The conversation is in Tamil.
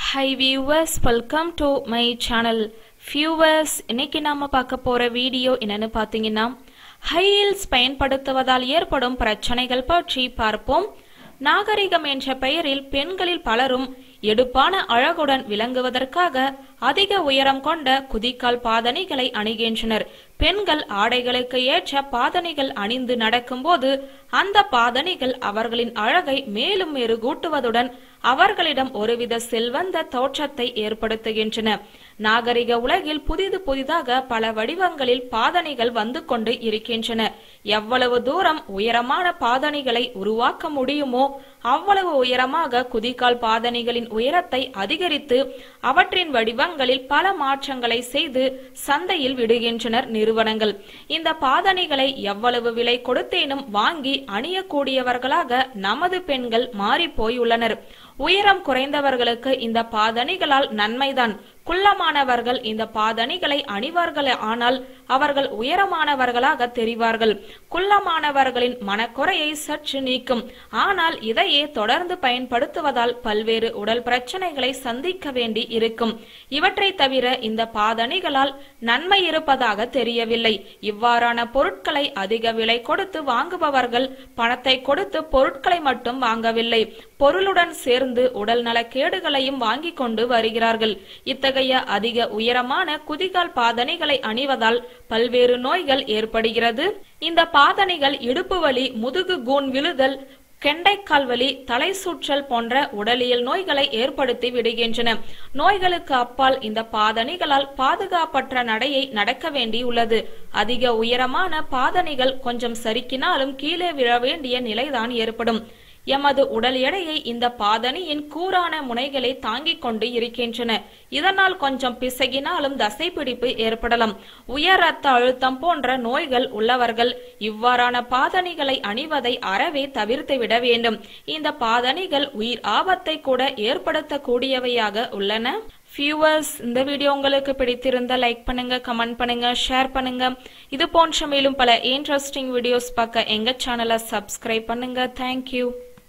high viewers welcome to my channel viewers இன்னைக்கு நாம பார்க்க போற வீடியோ என்னன்னு பார்த்தீங்கன்னா ஹை ஹீல்ஸ் பயன்படுத்துவதால் ஏற்படும் பிரச்சனைகள் பற்றி பார்ப்போம் நாகரிகம் என்ற பெயரில் பெண்களில் பலரும் எடுப்பான அழகுடன் விளங்குவதற்காக அதிக உயரம் கொண்ட குதிக்கால் பாதணிகளை அணிகின்றனர் பெண்கள் ஆடைகளுக்கு ஏற்ற பாதணிகள் அணிந்து நடக்கும்போது அந்த பாதணிகள் அவர்களின் அழகை மேலும் மெருகூட்டுவதுடன் அவர்களிடம் ஒருவித செல்வந்த தோற்றத்தை ஏற்படுத்துகின்றன நாகரிக உலகில் புதிது புதிதாக பல வடிவங்களில் பாதணிகள் வந்து கொண்டு இருக்கின்றன எவ்வளவு தூரம் உயரமான பாதணிகளை உருவாக்க முடியுமோ அவ்வளவு உயரமாக குதிகால் பாதணிகளின் உயரத்தை அதிகரித்து அவற்றின் வடிவங்களில் பல மாற்றங்களை செய்து சந்தையில் விடுகின்றனர் நிறுவனங்கள் இந்த பாதணிகளை எவ்வளவு விலை கொடுத்தேனும் வாங்கி அணியக்கூடியவர்களாக நமது பெண்கள் மாறிப்போய் உள்ளனர் உயரம் குறைந்தவர்களுக்கு இந்த பாதணிகளால் நன்மைதான் குள்ளமானவர்கள் இந்த பாதணிகளை அணிவார்கள் ஆனால் அவர்கள் உயரமானவர்களாக தெரிவார்கள் குள்ளமானவர்களின் மனக்குறையை சற்று நீக்கும் ஆனால் இதையே தொடர்ந்து பயன்படுத்துவதால் பல்வேறு உடல் பிரச்சனைகளை சந்திக்க வேண்டி இருக்கும் இவற்றை தவிர இந்த பாதணிகளால் நன்மை இருப்பதாக தெரியவில்லை இவ்வாறான பொருட்களை அதிக விலை கொடுத்து வாங்குபவர்கள் பணத்தை கொடுத்து பொருட்களை மட்டும் வாங்கவில்லை பொருளுடன் சேர்ந்து உடல் நலக்கேடுகளையும் வாங்கி கொண்டு வருகிறார்கள் இத்தகைய அதிக உயரமான குதிகால் பாதணிகளை அணிவதால் பல்வேறு நோய்கள் ஏற்படுகிறது இந்த பாதணிகள் இடுப்பு வலி முதுகு கூன் விழுதல் கெண்டைக்கால் வலி தலை சுற்றல் போன்ற உடலியல் நோய்களை ஏற்படுத்தி விடுகின்றன நோய்களுக்கு அப்பால் இந்த பாதணிகளால் பாதுகாப்பற்ற நடையை நடக்க வேண்டியுள்ளது அதிக உயரமான பாதணிகள் கொஞ்சம் சறுக்கினாலும் கீழே விழ வேண்டிய நிலைதான் ஏற்படும் எமது உடல் எடையை இந்த பாதணியின் கூரான முனைகளை தாங்கிக் கொண்டு இருக்கின்றன இதனால் கொஞ்சம் பிசகினாலும் தசைப்பிடிப்பு ஏற்படலாம் உயர் ரத்த அழுத்தம் போன்ற நோய்கள் உள்ளவர்கள் இவ்வாறான பாதணிகளை அணிவதை அறவே தவிர்த்து விட வேண்டும் இந்த பாதணிகள் உயிர் ஆபத்தை கூட ஏற்படுத்தக்கூடியவையாக உள்ளன வியூவர்ஸ் இந்த வீடியோ உங்களுக்கு பிடித்திருந்தா லைக் பண்ணுங்க கமெண்ட் பண்ணுங்க ஷேர் பண்ணுங்க இது போன்ற மேலும் பல இன்ட்ரெஸ்டிங் வீடியோஸ் பார்க்க எங்க சேனலை சப்ஸ்கிரைப் பண்ணுங்க தேங்க்யூ